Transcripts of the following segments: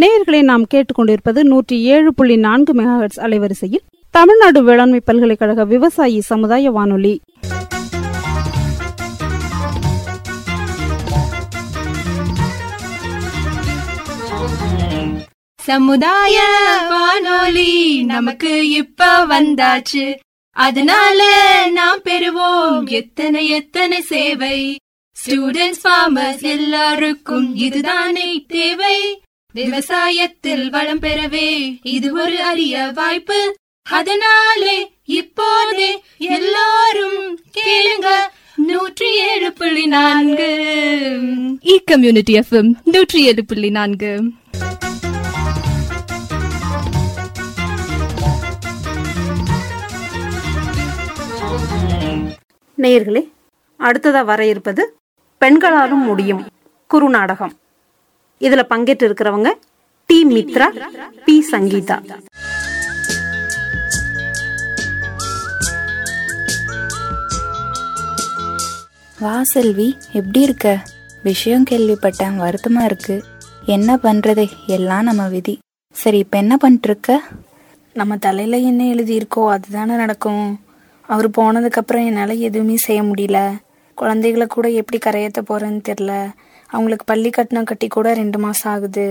நேயர்களை நாம் கேட்டுக்கொண்டிருப்பது நூற்றி ஏழு புள்ளி நான்கு மெகாஹெட்ஸ் அலைவரிசையில் தமிழ்நாடு வேளாண்மை பல்கலைக்கழக விவசாயி சமுதாய வானொலி சமுதாய வானொலி நமக்கு இப்ப வந்தாச்சு அதனால நாம் பெறுவோம் எத்தனை எத்தனை சேவை ஸ்டூடெண்ட்ஸ் ஃபார்மர்ஸ் எல்லாருக்கும் இதுதானே தேவை விவசாயத்தில் வளம் பெறவே இது ஒரு அரிய வாய்ப்பு அதனாலே இப்போதே எல்லாரும் கேளுங்க நூற்றி ஏழு புள்ளி நான்கு இ கம்யூனிட்டி எஃப்எம் நூற்றி ஏழு புள்ளி நான்கு நேயர்களே அடுத்ததா வர இருப்பது பெண்களாலும் முடியும் குறுநாடகம் இதுல பங்கேற்று இருக்கிறவங்க டி மித்ரா பி சங்கீதா வா செல்வி எப்படி இருக்க விஷயம் கேள்விப்பட்டேன் வருத்தமா இருக்கு என்ன பண்றது எல்லாம் நம்ம விதி சரி இப்ப என்ன பண்ணிட்டு இருக்க நம்ம தலையில என்ன எழுதியிருக்கோ அதுதானே நடக்கும் அவர் போனதுக்கப்புறம் என்னால் எதுவுமே செய்ய முடியல குழந்தைகளை கூட எப்படி கரையேற்ற போறேன்னு தெரில அவங்களுக்கு பள்ளி கட்டணம் கட்டி கூட ரெண்டு மாசம் ஆகுது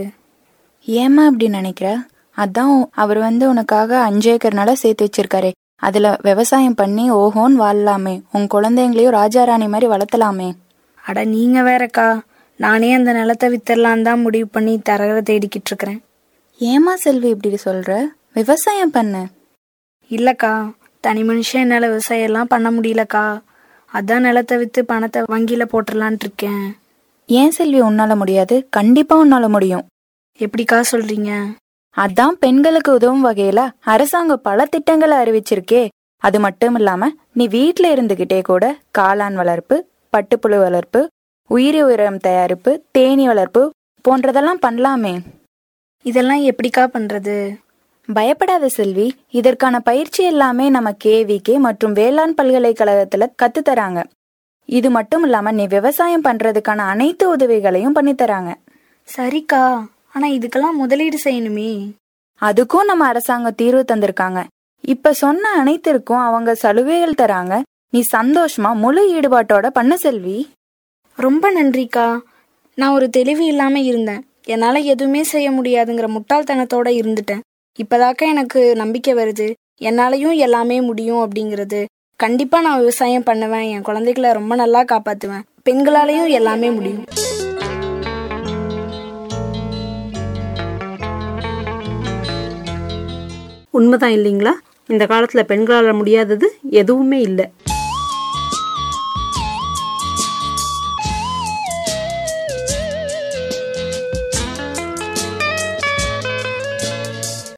ஏமா அப்படி நினைக்கிற அதான் அவர் வந்து உனக்காக அஞ்சு ஏக்கர் நிலம் சேர்த்து வச்சிருக்காரே அதுல விவசாயம் பண்ணி ஓஹோன்னு வாழலாமே உன் குழந்தைங்களையும் ராஜாராணி மாதிரி வளர்த்தலாமே அட நீங்க வேறக்கா நானே அந்த நிலத்தை வித்தரலாம் தான் முடிவு பண்ணி தரகரை தேடிக்கிட்டு இருக்கிறேன் ஏமா செல்வி இப்படி சொல்ற விவசாயம் பண்ணு இல்லக்கா தனி மனுஷன் என்னால் விவசாயம் எல்லாம் பண்ண முடியலக்கா அதான் நிலத்தை வித்து பணத்தை வங்கியில போட்டுடலான்ட்டு இருக்கேன் ஏன் செல்வி உன்னால முடியாது கண்டிப்பா உன்னால முடியும் எப்படிக்கா சொல்றீங்க அதான் பெண்களுக்கு உதவும் வகையில அரசாங்கம் பல திட்டங்களை அறிவிச்சிருக்கே அது மட்டும் இல்லாம நீ வீட்ல இருந்துகிட்டே கூட காளான் வளர்ப்பு பட்டுப்புழு வளர்ப்பு உயிரி உரம் தயாரிப்பு தேனீ வளர்ப்பு போன்றதெல்லாம் பண்ணலாமே இதெல்லாம் எப்படிக்கா பண்றது பயப்படாத செல்வி இதற்கான பயிற்சி எல்லாமே நம்ம கேவிகே மற்றும் வேளாண் பல்கலைக்கழகத்துல கத்து தராங்க இது மட்டும் இல்லாம நீ விவசாயம் பண்றதுக்கான அனைத்து உதவிகளையும் பண்ணி தராங்க சரிக்கா ஆனா இதுக்கெல்லாம் முதலீடு செய்யணுமே அதுக்கும் நம்ம அரசாங்கம் தீர்வு தந்திருக்காங்க இப்ப சொன்ன அனைத்திற்கும் அவங்க சலுகைகள் தராங்க நீ சந்தோஷமா முழு ஈடுபாட்டோட பண்ண செல்வி ரொம்ப நன்றிக்கா நான் ஒரு தெளிவு இல்லாம இருந்தேன் என்னால எதுவுமே செய்ய முடியாதுங்கிற முட்டாள்தனத்தோட இருந்துட்டேன் இப்பதாக்கா எனக்கு நம்பிக்கை வருது என்னாலையும் எல்லாமே முடியும் அப்படிங்கிறது கண்டிப்பா நான் விவசாயம் பண்ணுவேன் என் குழந்தைகளை ரொம்ப நல்லா காப்பாத்துவேன் பெண்களாலையும் எல்லாமே முடியும் உண்மைதான் இல்லைங்களா இந்த காலத்துல பெண்களால முடியாதது எதுவுமே இல்லை